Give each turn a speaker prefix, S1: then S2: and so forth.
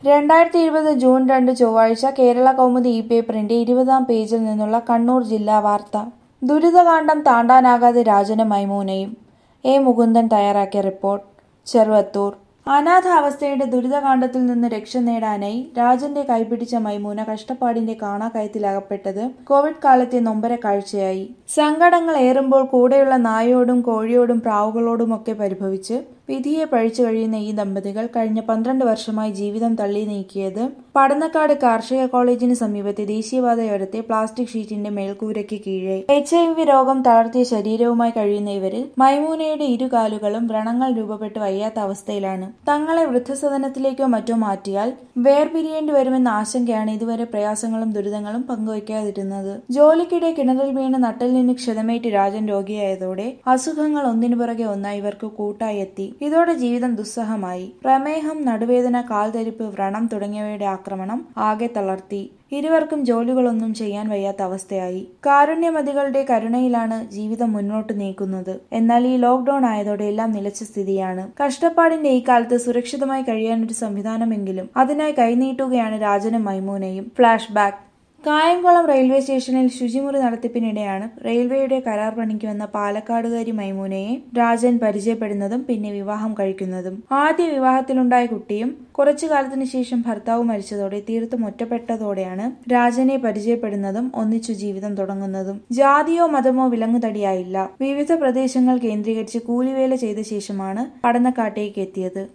S1: രണ്ടായിരത്തി ഇരുപത് ജൂൺ രണ്ട് ചൊവ്വാഴ്ച കേരള കൗമുദി ഇ പേപ്പറിന്റെ ഇരുപതാം പേജിൽ നിന്നുള്ള കണ്ണൂർ ജില്ലാ വാർത്ത ദുരിതകാണ്ഡം താണ്ടാനാകാതെ രാജനും മൈമൂനയും എ മുകുന്ദൻ തയ്യാറാക്കിയ റിപ്പോർട്ട് ചെറുവത്തൂർ അനാഥാവസ്ഥയുടെ ദുരിതകാണ്ഡത്തിൽ നിന്ന് രക്ഷ നേടാനായി രാജന്റെ കൈപിടിച്ച മൈമൂന കഷ്ടപ്പാടിന്റെ കാണാക്കയത്തിലകപ്പെട്ടത് കോവിഡ് കാലത്തെ നൊമ്പര കാഴ്ചയായി സങ്കടങ്ങൾ ഏറുമ്പോൾ കൂടെയുള്ള നായയോടും കോഴിയോടും പ്രാവുകളോടുമൊക്കെ പരിഭവിച്ച് വിധിയെ പഴിച്ചു കഴിയുന്ന ഈ ദമ്പതികൾ കഴിഞ്ഞ പന്ത്രണ്ട് വർഷമായി ജീവിതം തള്ളി നീക്കിയത് പടന്നക്കാട് കാർഷിക കോളേജിന് സമീപത്തെ ദേശീയപാതയോരത്തെ പ്ലാസ്റ്റിക് ഷീറ്റിന്റെ മേൽക്കൂരയ്ക്ക് കീഴെ എച്ച് ഐ വി രോഗം തളർത്തിയ ശരീരവുമായി കഴിയുന്ന ഇവരിൽ മൈമൂനയുടെ ഇരുകാലുകളും വ്രണങ്ങൾ രൂപപ്പെട്ട് വയ്യാത്ത അവസ്ഥയിലാണ് തങ്ങളെ വൃദ്ധസദനത്തിലേക്കോ മറ്റോ മാറ്റിയാൽ വേർപിരിയേണ്ടി വരുമെന്ന ആശങ്കയാണ് ഇതുവരെ പ്രയാസങ്ങളും ദുരിതങ്ങളും പങ്കുവയ്ക്കാതിരുന്നത് ജോലിക്കിടെ കിണറിൽ വീണ് നട്ടലിന് ക്ഷതമേറ്റ് രാജൻ രോഗിയായതോടെ അസുഖങ്ങൾ ഒന്നിനു പുറകെ ഒന്നായി ഇവർക്ക് കൂട്ടായി എത്തി ഇതോടെ ജീവിതം ദുസ്സഹമായി പ്രമേഹം നടുവേദന കാൽതരിപ്പ് വ്രണം തുടങ്ങിയവയുടെ ആക്രമണം ആകെ തളർത്തി ഇരുവർക്കും ജോലികളൊന്നും ചെയ്യാൻ വയ്യാത്ത അവസ്ഥയായി കാരുണ്യമതികളുടെ കരുണയിലാണ് ജീവിതം മുന്നോട്ട് നീക്കുന്നത് എന്നാൽ ഈ ലോക്ക്ഡൌൺ ആയതോടെ എല്ലാം നിലച്ച സ്ഥിതിയാണ് കഷ്ടപ്പാടിന്റെ ഈ കാലത്ത് സുരക്ഷിതമായി കഴിയാനൊരു സംവിധാനമെങ്കിലും അതിനായി കൈനീട്ടുകയാണ് രാജനും മൈമൂനയും ഫ്ലാഷ് ബാക്ക് കായംകുളം റെയിൽവേ സ്റ്റേഷനിൽ ശുചിമുറി നടത്തിപ്പിനിടെയാണ് റെയിൽവേയുടെ കരാർ പണിക്ക് വന്ന പാലക്കാടുകാരി മൈമൂനയെ രാജൻ പരിചയപ്പെടുന്നതും പിന്നെ വിവാഹം കഴിക്കുന്നതും ആദ്യ വിവാഹത്തിലുണ്ടായ കുട്ടിയും കുറച്ചു കാലത്തിനു ശേഷം ഭർത്താവ് മരിച്ചതോടെ തീർത്തും ഒറ്റപ്പെട്ടതോടെയാണ് രാജനെ പരിചയപ്പെടുന്നതും ഒന്നിച്ചു ജീവിതം തുടങ്ങുന്നതും ജാതിയോ മതമോ വിലങ്ങുതടിയായില്ല വിവിധ പ്രദേശങ്ങൾ കേന്ദ്രീകരിച്ച് കൂലിവേല ചെയ്ത ശേഷമാണ് പഠനക്കാട്ടേക്ക് എത്തിയത്